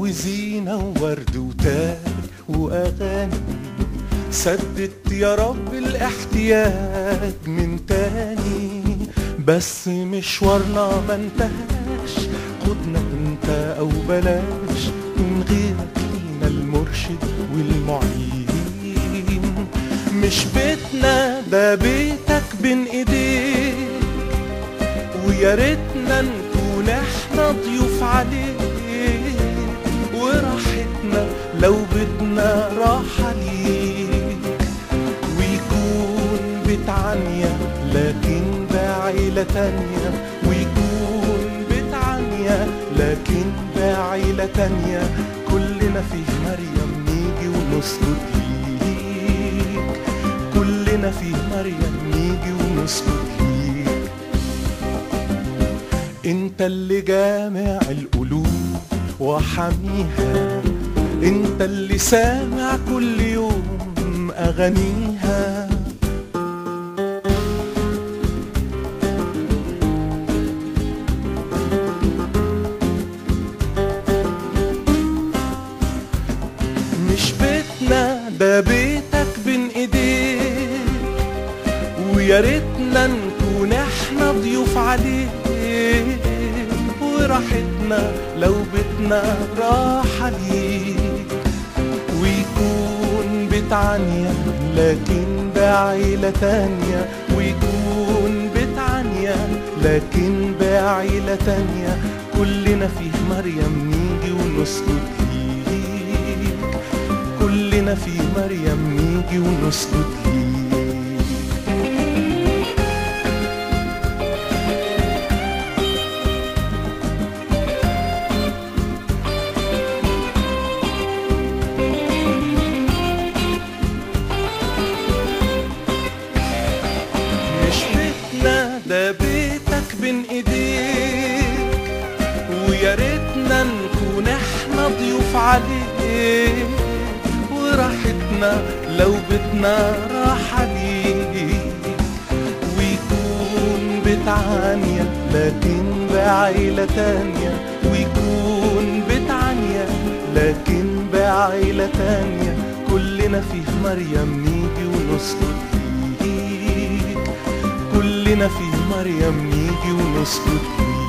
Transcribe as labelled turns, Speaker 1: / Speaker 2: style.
Speaker 1: وزينة وورد وتاج وأغاني سددت يا رب الاحتياج من تاني بس مشوارنا ما انتهاش خدنا انت او بلاش من غيرك لينا المرشد والمعين مش بيتنا ده بيتك بين ايديك ويا ريتنا نكون احنا ضيوف عليك وراحتنا لو بدنا راحة ليك ويكون بيت عنيا لكن بعيلة تانية ويكون بيت عنيا لكن بعيلة تانية كلنا فيه مريم نيجي ونسجد ليك كلنا فيه مريم نيجي ونسجد ليك انت اللي جامع القلوب وحميها انت اللي سامع كل يوم اغانيها مش بيتنا ده بيتك بين ايديك ويا ريتنا نكون احنا ضيوف عليك وراحتنا لو بيتنا راحة ليك ويكون بيت عنيا لكن بعيلة تانية ويكون بيت عنيا لكن بعيلة تانية كلنا فيه مريم نيجي ونسجد ليك كلنا فيه مريم نيجي ونسجد ليك مش بيتنا ده بيتك بين ايديك ويا ريتنا نكون احنا ضيوف عليك وراحتنا لو بدنا راحة ليك ويكون بيت عنيا لكن بعيلة تانية ويكون بيت عنيا لكن بعيلة تانية كلنا فيه مريم نيجي ونسجد ليك كلنا فيه مريم نيجي ونسجد ليك